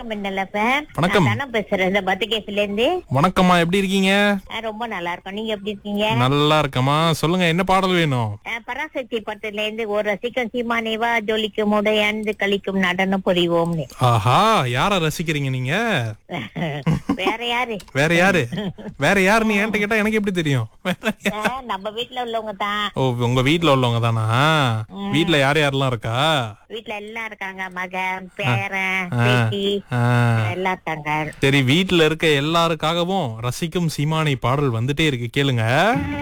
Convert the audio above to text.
வணக்கம் மின்னலப்ப வணக்கம். தானே பேசுறேன் இந்த பத்துகேஸ்ல இருந்து வணக்கம்மா எப்படி இருக்கீங்க ஆ, ரொம்ப நல்லா இருக்கும் நீங்க எப்படி இருக்கீங்க நல்லா இருக்கம்மா சொல்லுங்க என்ன பாடல் வேணும் ஆ, பராசக்தி படத்துல இருந்து ஒரு ரசிக்கும் சீமானேவா ஜொலிக்கும் உடையாந்து கழிக்கும் நடனம் புரிவோம்னு ஆஹா யார ரசிக்கிறீங்க நீங்க வேற யாரு வேற யாரு வேற யாருன்னு என்கிட்ட கேட்டா எனக்கு எப்படி தெரியும் வேற யா- ஆ, நம்ம வீட்ல உள்ளவங்க தான் ஓ உங்க வீட்ல உள்ளவங்க தானா வீட்ல யார் யாரெல்லாம் இருக்கா வீட்ல எல்லாம் இருக்காங்க மகன் பேரன் ஆ, பேத்தி ஆ. எல்லாம் இருக்காங்க சரி வீட்ல இருக்க எல்லாருக்காகவும் ரசிக்கும் சீமானை பாடல் வந்துட்டே இருக்கு கேளுங்க